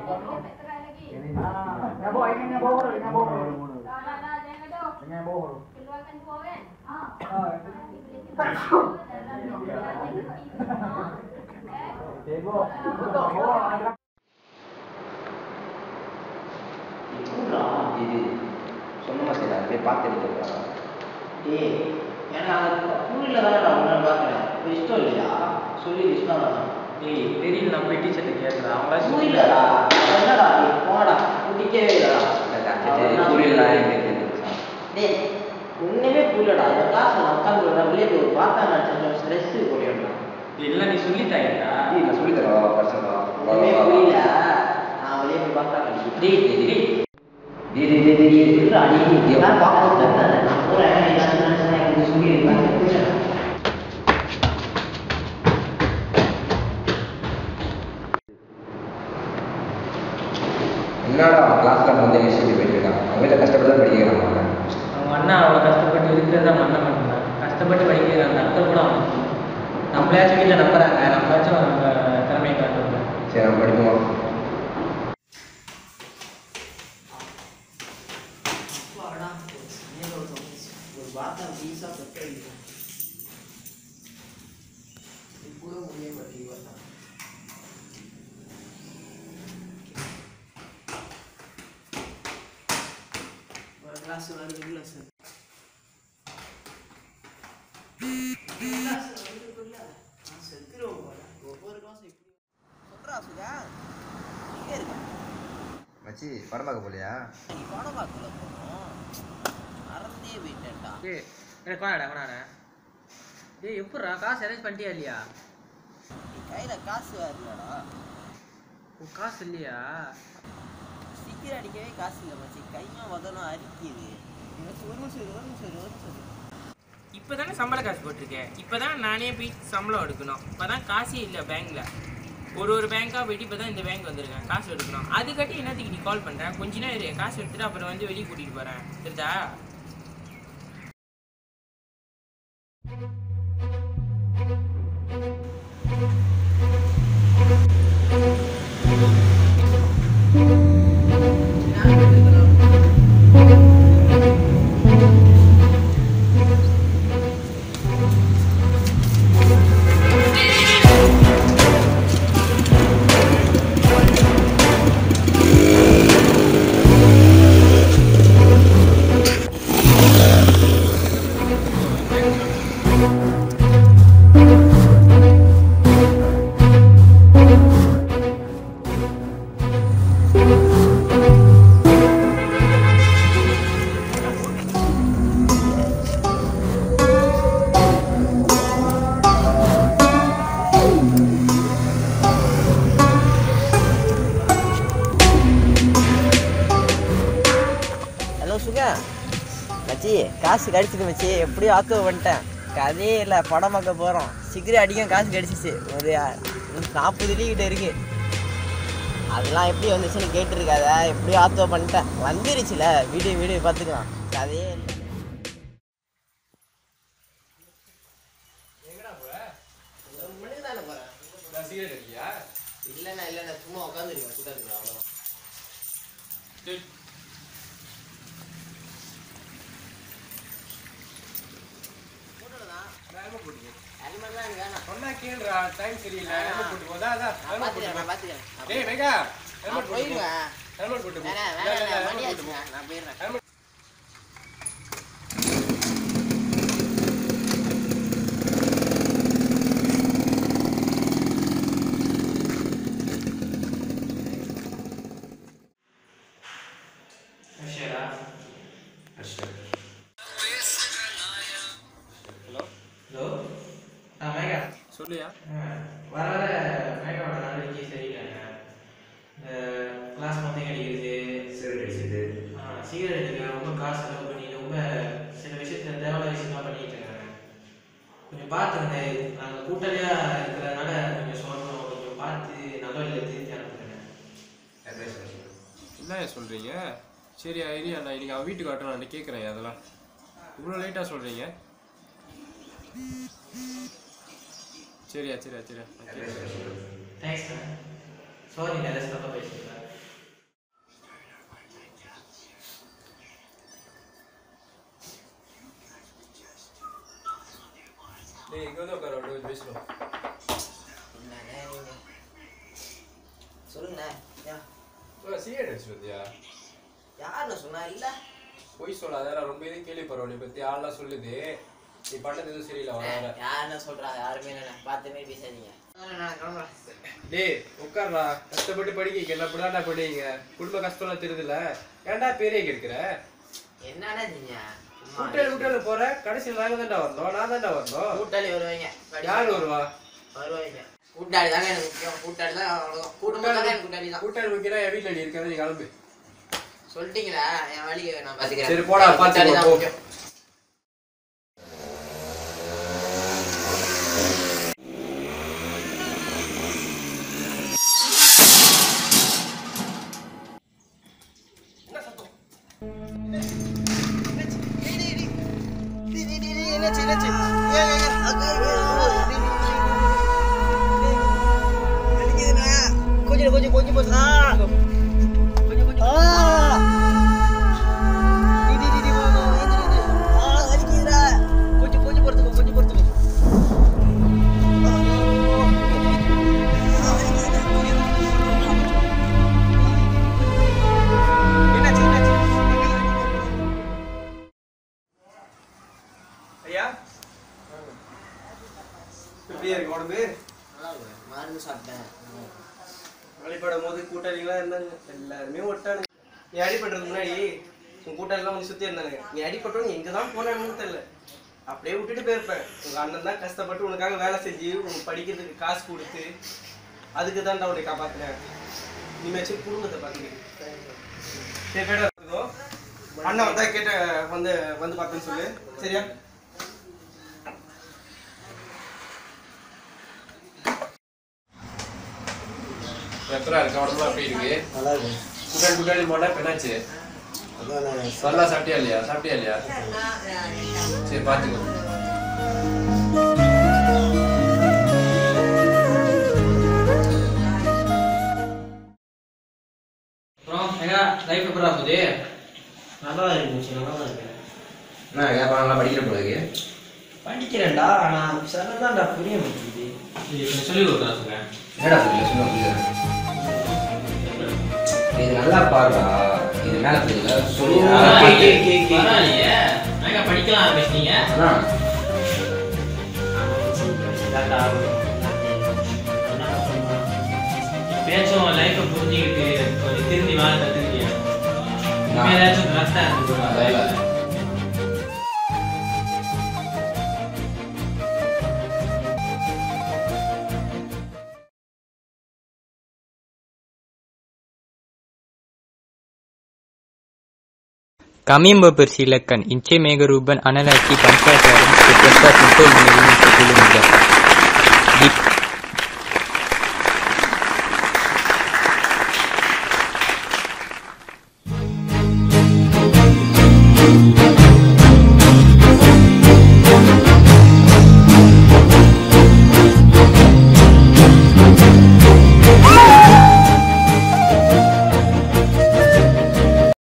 Ah, nyabo, ini nyabo, nyabo. Dengan bohor. Keluarkan dua kan? Ah. Ah, Tego. Betul. Oh, ada இது சொன்னமா சரி அதை போய் பார்த்து எடுத்துருக்கா ஏய் ஏன்னா ஸ்கூலில் தானே நான் உன்னை பார்க்குறேன் இஷ்டம் இல்லையா சொல்லி இஷ்டம் வேணாம் ஏய் தெரியல நான் போய் டீச்சர்கிட்ட கேட்குறேன் அவங்களா புரியலடா என்னடா நீ போடா பிடிக்கவே இல்லடா புரியல எனக்கு தெரிஞ்சு டேய் ஒன்றுமே புரியலடா அந்த கிளாஸில் உட்காந்து நம்மளே ஒரு பார்த்தா நான் ஸ்ட்ரெஸ்ஸு போயிடலாம் இல்லை நீ சொல்லித்தாயிட்டா ஏய் நான் சொல்லி தரவா பர்சனலா ஒன்றுமே புரியல நான் வெளியே போய் பார்த்தா டேய் டேய் டேய் டேய் டேய் டேய் டேய் இருடா நீ எல்லாம் பார்க்க தெரியல நான் போகிறேன் ஏதாச்சும் நினச்சா எனக்கு சொல்லிடுறேன் என்னடா கிளாஸ்ல வந்து விஷயம் போயிட்டு இருக்கான் அவங்க வீட்டில் கஷ்டப்பட்டு தான் படிக்கிறான் அவன் அவங்க அண்ணா அவ்வளோ கஷ்டப்பட்டு இருக்கிறத அவன் அண்ணன் மட்டும்தான் கஷ்டப்பட்டு படிக்கிற அந்த அர்த்தம் கூட அவனுக்கு நம்மளாச்சும் வீட்டில் நம்புறாங்க நம்மளாச்சும் அவங்க திறமையை காட்டுவாங்க சரி அவன் படிப்போம் ஒரு வார்த்தை பீஸா பெற்று கூட முடிய மாட்டேங்குது ஒரு கிளாஸ் வருது கிளாஸ் ஒவ்வொரு கிளாஸும் இப்படி சொல்றா சுதா எங்க இருக்க மச்சி படம் பார்க்க போலையா நீ படம் பார்க்கல போனோம் மறந்தே போயிட்டேன்டா ஏய் எனக்கு கொண்டாடா கொண்டாடா ஏய் எப்பட்றா காசு அரேஞ்ச் பண்ணிட்டியா இல்லையா நீ கையில காசு வரலடா உன் காசு இல்லையா சீக்கிரம் அடிக்கவே காசு இல்லை மச்சி கையும் உதனும் அரிக்குது எனக்கு ஒரு நிமிஷம் இரு, ஒரு நிமிஷம் இரு, ஒரு நிமிஷம் இரு. இப்போ தானே சம்பள காசு போட்டிருக்கேன் இப்போ தான் நானே போய் சம்பளம் எடுக்கணும் இப்போ தான் காசே இல்லை பேங்க்கில் ஒரு ஒரு பேங்க்காக போயிட்டு இப்போ தான் இந்த பேங்க் வந்திருக்கேன் காசு எடுக்கணும் அது கட்டி என்னத்துக்கு நீ கால் பண்ணுறேன் கொஞ்ச நேரம் இரு, காசு எடுத்துட்டு அப்புறம் வந்து வெளியே கூட்டிகிட்டு போகிறேன் தெரிஞ்சா ஹலோ சுகா மச்சி காசு கிடைச்சிது மச்சி எப்படியும் ஆத்தோ வந்துட்டேன் கதையே இல்லை படம் பார்க்க போகிறோம் சிகரெட் அடிக்கும் காசு கிடைச்சிச்சு ஒரு நாற்பது டீ கிட்ட இருக்கு அதெல்லாம் எப்படி வந்துச்சுன்னு கேட்டிருக்காத எப்படியும் ஆத்தோ பண்ணிட்டேன் வந்துருச்சுல வீடியோ வீடியோ பார்த்துக்கலாம் கதையே இல்லை ஒரு மணிக்கு தானே போகிறேன் இல்லைண்ணா இல்லைண்ணா சும்மா உட்காந்துருக்கேன் கூட்டாதுங்களா அவ்வளோ ஹெல்மெட்லாம் எனக்கு வேணாம் சொன்னா கேளுடா டைம் சரியில்லை helmet போட்டு போதா அதான் நான் பார்த்துக்கிறேன் நான் பார்த்துக்கிறேன் டேய் வேகா நான் போயிடுவேன் ஹெல்மெட் போட்டு வேணாம் வேணாம் வண்டி ஆச்சுங்க நான் போயிடுறேன் ஹலோ ஆ மேகா சொல்லியா ஆ, வர வர மேகாவோட நடவடிக்கை சரியில்லைங்க இந்த கிளாஸ் மொத்தம் அடிக்கிறது சரி அடிச்சது ஆ, சிகரெட் அடிக்க ரொம்ப காசு செலவு பண்ணி ரொம்ப சில விஷயத்துல தேவையான விஷயம்லாம் பண்ணிட்டு இருக்காங்க கொஞ்சம் பார்த்துங்க நாங்கள் கூட்டணியாக இருக்கிறதுனால கொஞ்சம் சொல்லணும் கொஞ்சம் பார்த்து நல்ல வழியில் திருத்தி அனுப்புங்க என்ன சொல்கிறீங்க சரி ஐடியா நான் இன்னைக்கு அவன் வீட்டுக்கு வரட்டும் நான் கேட்குறேன் அதெல்லாம் இவ்வளோ லேட்டாக சொல்கிறீங்க சரியா சரியா சரியா தேங்க்ஸ் சாரி நிறைய தப்பாக பேசியிருக்கேன் யா, சிகரெட் அடிச்சுருந்தியா யாருண்ணா சொன்னா இல்ல பொய் சொல்லாத நான் ரொம்ப இது கேள்விப்படுறோம் நீ பத்தி ஆள்லாம் சொல்லுது நீ பண்ணது எதுவும் சரியில்லை வர யாருன்னா சொல்றா யாருமே இல்லை பார்த்துமே பேசாதீங்க நான் கிளம்புறேன் டேய் உட்கார்றா கஷ்டப்பட்டு படிக்க என்ன அப்படிதான்டா படிங்க குடும்ப கஷ்டம்லாம் தெரியுதுல்ல ஏன்டா பெரிய இருக்கிற என்னடா நீங்க கூட்டாளி கூட்டாளி போற கடைசியில் நாங்க தான்டா வரணும் நான் தான்டா வரணும் கூட்டாளி வருவாங்க யாரு வருவா வருவாங்க கூட்டாளி தாங்க எனக்கு முக்கியம் கூட்டாளி தான் அவ்வளோதான் குடும்பம் தானே எனக்கு கூட்டாளி தான் கூட்டாளி வைக்கிறா என் வீட்டுல நீ இருக்காது நீ கிளம்பு சொல்லிட்டீங்களா என் வழியை நான் பாத்துக்கிறேன் சரி, போடா, எனக்கு கூட்டாளி பாத்துக்கோ, தான் போ. முக்கியம். கொஞ்சம் கொஞ்சம் கொஞ்சம் கொஞ்சம் ஆ கொஞ்சம் கொஞ்சம் ஆ டி டி டி டி வா வா இந்த இது ஆ அடிக்குதுடா கொஞ்சம் கொஞ்சம் பொறுத்துக்கோ கொஞ்சம் பொறுத்துக்கோ என்னாச்சு என்னாச்சு ஐயா எப்படி இருக்கு உடம்பு மருந்து சாப்பிட்டேன் வழிபடும் போது கூட்டாளிகளா இருந்தாங்க எல்லாருமே ஒட்டானுங்க நீ அடிபடுறதுக்கு முன்னாடி உன் கூட்டாளிலாம் வந்து சுத்தி இருந்தாங்க நீ அடிபட்டவங்க எங்க தான் போனாங்கன்னு தெரியல அப்படியே விட்டுட்டு போயிருப்பேன் உங்க அண்ணன் தான் கஷ்டப்பட்டு உனக்காக வேலை செஞ்சு உனக்கு படிக்கிறதுக்கு காசு கொடுத்து அதுக்கு தான் உன்னை காப்பாத்தினேன் இனிமேச்சும் குடும்பத்தை பார்த்துக்கிட்டு சரி போயிட்டு வரதுக்கோ. அண்ணன் வந்தா கேட்ட வந்து வந்து பார்த்தேன்னு சொல்லு சரியா எப்பரா இருக்கு உடம்புலாம் எப்படி இருக்கு நல்லா இருக்கு கூட்டாளி கூட்டாளி போனா இப்ப என்னாச்சு நல்லா சாப்பிட்டியா இல்லையா சாப்பிட்டியா இல்லையா சரி பாத்துக்கோ அப்புறம் எங்க லைஃப் எப்படா போகுது நல்லா இருக்கு நல்லா இருக்கு என்ன வியாபாரம் நல்லா படிக்கிற போல இருக்கு படிக்கிறேன்டா ஆனா சிலதான்டா புரிய மாட்டேங்குது இது கொஞ்சம் சொல்லி கொடுக்குறேன் சொல்லுங்க என்னடா சொல்லு சொல்ல புரியுது இது நல்லா பாருடா இது மேல தெரியல சொல்லி பரவாயில்லையே எங்க படிக்கலாம் ஆரம்பிச்சிட்டீங்க அதான் பேச்சும் லைஃப்பை புரிஞ்சுக்கிட்டு கொஞ்சம் திரும்பி வாழ கற்றுக்கிட்டியா ஏதாச்சும் கரெக்டாக இருக்கு வேலை. Kamimba silakan Ince Megaruban Analaki Pancasara Seperti Untuk Menerima Sebelum Di